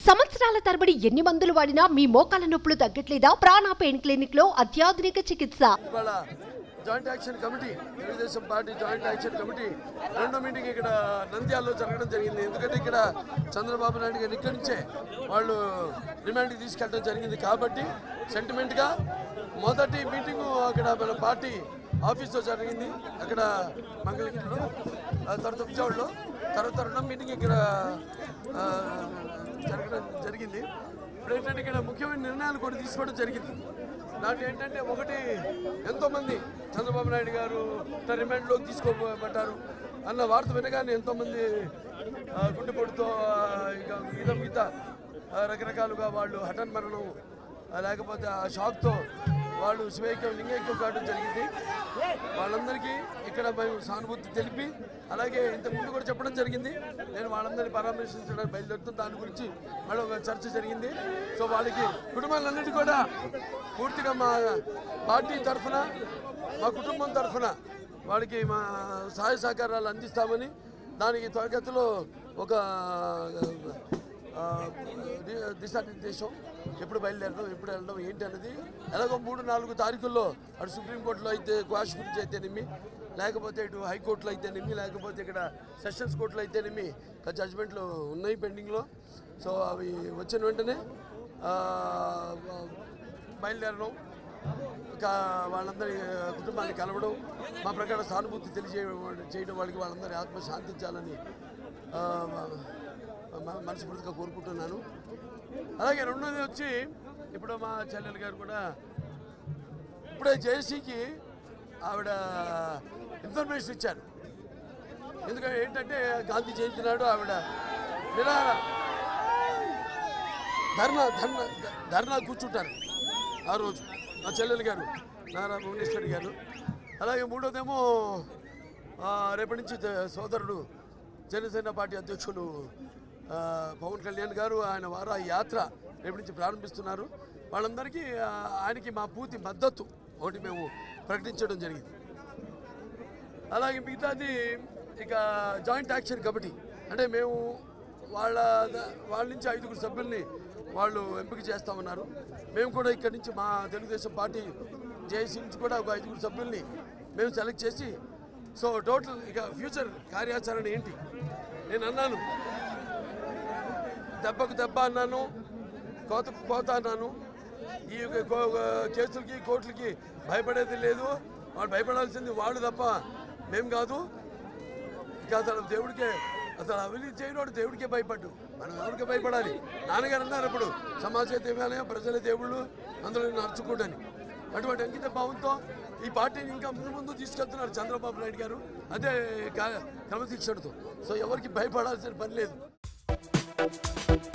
సంవత్సరాల తరబడి ఎన్ని మందులు వాడినా మీ మోకాల నొప్పులు తగ్గట్లేదా ప్రాణ పెయిన్ క్లినిక్ లో అత్యాధునిక చికిత్స ఇవాళ joint action committee Telugu Desam party joint action committee రెండో మీటింగ్ ఇక్కడ నంద్యాలలో జరగడం జరిగింది ఎందుకంటే ఇక్కడ చంద్రబాబు నాయుడు గారు ఇక్కడి నుంచే వాళ్ళు రిమాండ్కి తీసుకెళ్ళడం జరిగింది కాబట్టి సెంటిమెంట్గా మొదటి మీటింగు అక్కడ మన పార్టీ ఆఫీస్లో జరిగింది అక్కడ మంగళగిరిలో ఆ తర్వాత విజయవాడలో తర్వాత రెండో మీటింగ్ ఇక్కడ ఆ, జరగడం జరిగింది ఇప్పుడు ఏంటంటే ఇక్కడ ముఖ్యమైన నిర్ణయాలు కూడా తీసుకోవడం జరిగింది దాంట్లో ఏంటంటే ఒకటి ఎంతోమంది చంద్రబాబు నాయుడు గారు ఇట్లా రిమాండ్లోకి తీసుకోబడ్డారు అన్న వార్త వినగానే ఎంతోమంది ఆ, గుండెపోటుతో ఆ, ఇక మిగతా మిగతా ఆ, రకరకాలుగా వాళ్ళు హఠన్ మరణం ఆ, లేకపోతే ఆ షాక్తో వాళ్ళు శివైక్యం లింగైక్యం కావడం జరిగింది వాళ్ళందరికీ ఇక్కడ మేము సానుభూతి తెలిపి అలాగే ఇంతకు ముందు కూడా చెప్పడం జరిగింది నేను వాళ్ళందరినీ పరామర్శించడానికి బయలుదేరుతాను దాని గురించి మళ్ళీ ఒక చర్చ జరిగింది సో వాళ్ళకి కుటుంబాలన్నిటి కూడా పూర్తిగా మా పార్టీ తరఫున మా కుటుంబం తరఫున వాళ్ళకి మా సహాయ సహకారాలు అందిస్తామని దానికి త్వరగతిలో ఒక ఆ, ది- దిశానిర్దేశం ఎప్పుడు బయలుదేరడం ఎప్పుడు వెళ్ళడం ఏంటి అనేది ఎలాగో మూడు నాలుగు తారీఖుల్లో అటు సుప్రీంకోర్టులో అయితే క్వాష్ గురించి అయితేనేమి లేకపోతే ఇటు హైకోర్టులో అయితేనేమి లేకపోతే ఇక్కడ సెషన్స్ కోర్టులో అయితేనేమి జడ్జిమెంట్లు ఉన్నాయి పెండింగ్లో సో అవి వచ్చిన వెంటనే ఆ, బయలుదేరడం ఇంకా వాళ్ళందరి కుటుంబాన్ని కలవడం మా ప్రకారం సానుభూతి తెలియజేయడం చేయడం వాళ్ళకి వాళ్ళందరి ఆత్మ శాంతించాలని ఆ, మ- మనస్ఫూర్తిగా కోరుకుంటున్నాను అలాగే రెండోది వచ్చి ఇప్పుడు మా చెల్లెలు గారు కూడా ఇప్పుడే జేసీకి ఆవిడ ఇన్ఫర్మేషన్ ఇచ్చారు ఎందుకంటే ఏంటంటే గాంధీ జయంతి నాడు ఆవిడ నిరాహార ధర్నా ధర్నా ధర్నా కూర్చుంటారు ఆ రోజు మా చెల్లెలు గారు నారా భువనేశ్వరి గారు అలాగే మూడోదేమో ఆ, రేపటి నుంచి ద- సోదరుడు జనసేన పార్టీ అధ్యక్షులు ఆ, పవన్ కళ్యాణ్ గారు ఆయన వారా యాత్ర రేపటి నుంచి ప్రారంభిస్తున్నారు వాళ్ళందరికీ ఆ, ఆయనకి మా పూర్తి మద్దతు ఒకటి మేము ప్రకటించడం జరిగింది అలాగే మిగతాది ఇక జాయింట్ యాక్షన్ కమిటీ అంటే మేము వాళ్ళ ద- వాళ్ళ నుంచి ఐదుగురు సభ్యుల్ని వాళ్ళు ఎంపిక చేస్తామన్నారు మేము కూడా ఇక్కడి నుంచి మా తెలుగుదేశం పార్టీ జేఏసీ నుంచి కూడా ఒక ఐదుగురు సభ్యుల్ని మేము సెలెక్ట్ చేసి సో టోటల్ ఇక ఫ్యూచర్ కార్యాచరణ ఏంటి నేను అన్నాను దెబ్బకు దెబ్బ అన్నాను కోతకు కోత అన్నాను ఈ యొక్క కో- కేసులకి కోర్టులకి భయపడేది లేదు వాళ్ళు భయపడాల్సింది వాళ్ళు తప్ప మేము కాదు ఇక అసలు దేవుడికే అసలు అవినీతి చేయనోడు దేవుడికే భయపడ్డు మనం ఎవరికే భయపడాలి నాన్నగారు అన్నారు ఇప్పుడు సమాజ దేవాలయం ప్రజల దేవుళ్ళు అందులో నడుచుకోడని అటువంటి అంకిత భావంతో ఈ పార్టీని ఇంకా ముందు ముందు తీసుకెళ్తున్నారు చంద్రబాబు నాయుడు గారు అదే కా- క్రమశిక్షణతో సో ఎవరికి భయపడాల్సిన పని లేదు